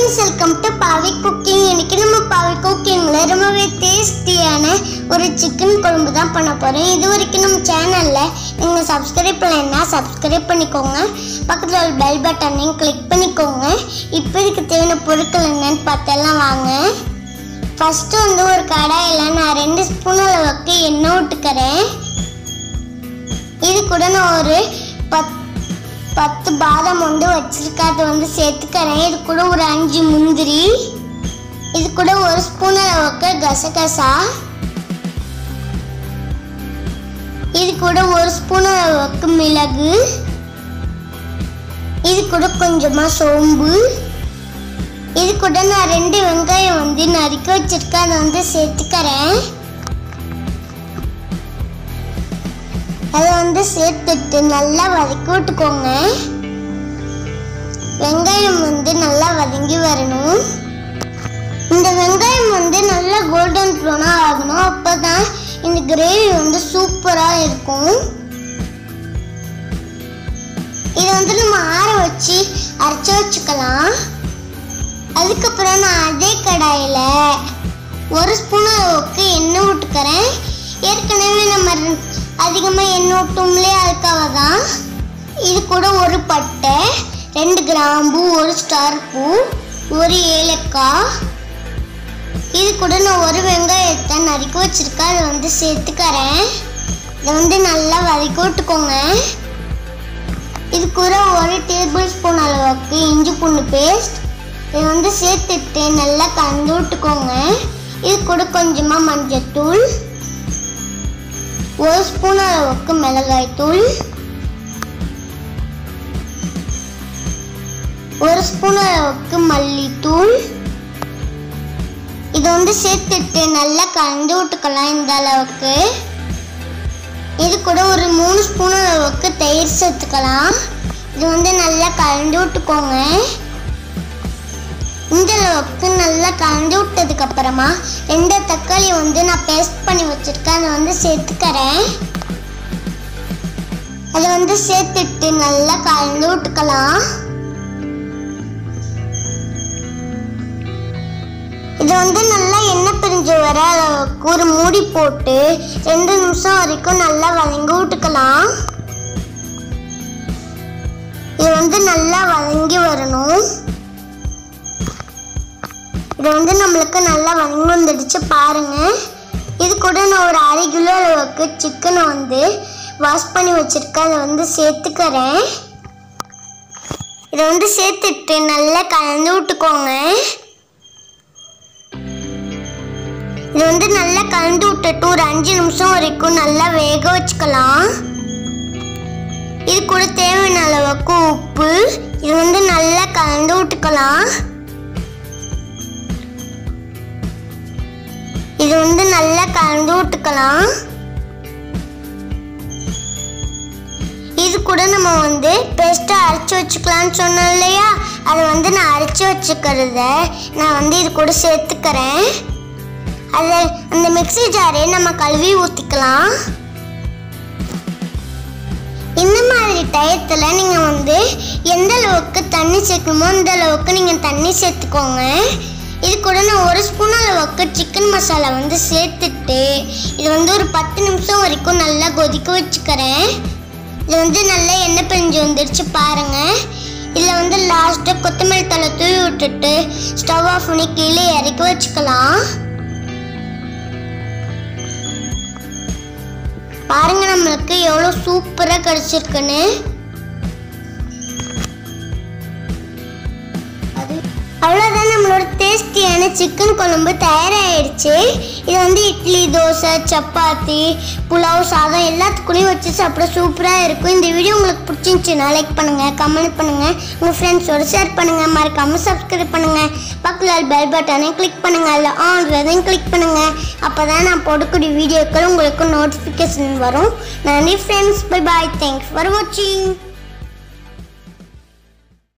friends welcome to Paavi cooking இன்னைக்கு நம்ம பாவி குக்கிங்ல ரொம்பவே டேஸ்டியான ஒரு சிக்கன் குழம்பு தான் பண்ண போறோம் இது வரைக்கும் நம்ம சேனல்ல நீங்க சப்ஸ்கிரைப் பண்ணலைன்னா சப்ஸ்கிரைப் பண்ணிக்கோங்க பக்கத்தில் ஒரு பெல் பட்டனையும் கிளிக் பண்ணிக்கோங்க இப்போ இதுக்கு தேவையான பொருட்கள் என்னன்னு பார்த்தெல்லாம் வாங்க ஃபர்ஸ்ட் வந்து ஒரு கடாயில் நான் ரெண்டு ஸ்பூன் அளவுக்கு எண்ணெய் விட்டுக்கிறேன் இது கூட நான் ஒரு பத் பத்து பாதாம் வந்து வச்சிருக்கேன் அதை வந்து சேர்த்துக்கிறேன் இது கூட ஒரு அஞ்சு முந்திரி இது கூட ஒரு ஸ்பூன் அளவுக்கு கசகசா இது கூட ஒரு ஸ்பூன் அளவுக்கு மிளகு இது கூட கொஞ்சமா சோம்பு இது கூட நான் ரெண்டு வெங்காயம் வந்து நறுக்கி வச்சிருக்கேன் அதை வந்து சேர்த்துக்கிறேன் அதை வந்து சேர்த்துட்டு நல்லா வதக்கி விட்டுக்கோங்க வெங்காயம் வந்து நல்லா வதங்கி வரணும் இந்த வெங்காயம் வந்து நல்லா கோல்டன் ப்ரௌனாக ஆகணும் அப்போ தான் இந்த கிரேவி வந்து சூப்பராக இருக்கும் இதை வந்து நம்ம ஆற வச்சு அரைச்சி வச்சுக்கலாம் அதுக்கப்புறம் நான் அதே கடாயில் ஒரு ஸ்பூன் அளவுக்கு எண்ணெய் விட்டுக்கிறேன் ஏற்கனவே நம்ம அதிகமாக எண்ணெய் விட்டோம்லே அதுக்காக தான் இது கூட ஒரு பட்டை ரெண்டு கிராம்பு ஒரு ஸ்டார் பூ ஒரு ஏலக்காய் இது கூட நான் ஒரு வெங்காயத்தை நறுக்கி வச்சிருக்கேன் அதை வந்து சேர்த்துக்கிறேன் இதை வந்து நல்லா வதக்கி விட்டுக்கோங்க இது கூட ஒரு டேபிள் ஸ்பூன் அளவுக்கு இஞ்சி பூண்டு பேஸ்ட் இதை வந்து சேர்த்துட்டு நல்லா கலந்து விட்டுக்கோங்க இது கூட கொஞ்சமாக மஞ்சத்தூள் ஒரு ஸ்பூன் அளவுக்கு மிளகாய் தூள் ஒரு ஸ்பூன் அளவுக்கு மல்லித்தூள் இது வந்து சேர்த்துட்டு நல்லா கலந்து விட்டுக்கலாம் இந்த அளவுக்கு இது கூட ஒரு மூணு ஸ்பூன் அளவுக்கு தயிர் சேர்த்துக்கலாம் இது வந்து நல்லா கலந்து விட்டுக்கோங்க இந்த அளவுக்கு நல்லா கலந்து விட்டதுக்கு அப்புறமா ரெண்டு தக்காளி வந்து நான் பேஸ்ட் பண்ணி வச்சிருக்கேன் அதை வந்து சேர்த்துக்கிறேன் அதை வந்து சேர்த்துட்டு நல்லா கலந்து விட்டுக்கலாம் இது வந்து நல்லா எண்ணெய் பிரிஞ்சு வர அளவுக்கு ஒரு மூடி போட்டு ரெண்டு நிமிஷம் வரைக்கும் நல்லா வதங்கி விட்டுக்கலாம் இது வந்து நல்லா வதங்கி வரணும் இது வந்து நம்மளுக்கு நல்லா வதங்கி வந்துடுச்சு பாருங்க இது கூட நான் ஒரு அரை கிலோ அளவுக்கு சிக்கனை வந்து வாஷ் பண்ணி வச்சிருக்கேன் அதை வந்து சேர்த்துக்கிறேன் இதை வந்து சேர்த்துட்டு நல்லா கலந்து விட்டுக்கோங்க இது வந்து நல்லா கலந்து விட்டுட்டு ஒரு அஞ்சு நிமிஷம் வரைக்கும் நல்லா வேக வச்சுக்கலாம் இது கூட தேவையான அளவுக்கு உப்பு இது வந்து நல்லா கலந்து விட்டுக்கலாம் இது வந்து நல்லா கலந்து விட்டுக்கலாம் இது கூட நம்ம வந்து பேஸ்ட்டை அரைச்சி வச்சுக்கலாம்னு சொன்னோம் இல்லையா அதை வந்து நான் அரைச்சி வச்சுக்கிறத நான் வந்து இது கூட சேர்த்துக்கிறேன் அதை அந்த மிக்ஸி ஜாரே நம்ம கழுவி ஊற்றிக்கலாம் இந்த மாதிரி டயத்தில் நீங்கள் வந்து எந்த அளவுக்கு தண்ணி சேர்க்கணுமோ அந்த அளவுக்கு நீங்கள் தண்ணி சேர்த்துக்கோங்க இது கூட நான் ஒரு ஸ்பூன் அளவுக்கு சிக்கன் மசாலா வந்து சேர்த்துட்டு இது வந்து ஒரு பத்து நிமிஷம் வரைக்கும் நல்லா கொதிக்க வச்சுக்கிறேன் இது வந்து நல்லா எண்ணெய் பிரிஞ்சு வந்துருச்சு பாருங்க இதில் வந்து லாஸ்ட்டாக கொத்தமல்லி தலை தூவி விட்டுட்டு ஸ்டவ் ஆஃப் பண்ணி கீழே இறக்கி வச்சுக்கலாம் பாருங்க நம்மளுக்கு எவ்வளோ சூப்பராக கிடச்சிருக்குன்னு அவ்வளோதான் நம்மளோட டேஸ்டியான சிக்கன் குழம்பு தயாராகிடுச்சு இது வந்து இட்லி தோசை சப்பாத்தி புலாவ் சாதம் எல்லாத்துக்குள்ளேயும் வச்சு சாப்பிட சூப்பராக இருக்கும் இந்த வீடியோ உங்களுக்கு பிடிச்சிருந்துச்சுன்னா லைக் பண்ணுங்கள் கமெண்ட் பண்ணுங்கள் உங்கள் ஃப்ரெண்ட்ஸோட ஷேர் பண்ணுங்கள் மறக்காமல் சப்ஸ்கிரைப் பண்ணுங்கள் பக்கத்தில் பெல் பட்டனை கிளிக் பண்ணுங்கள் அதில் ஆன்லையும் கிளிக் பண்ணுங்கள் அப்போ தான் நான் போடக்கூடிய வீடியோக்கள் உங்களுக்கு நோட்டிஃபிகேஷன் வரும் நன்றி friends bye bye thanks for வாட்சிங்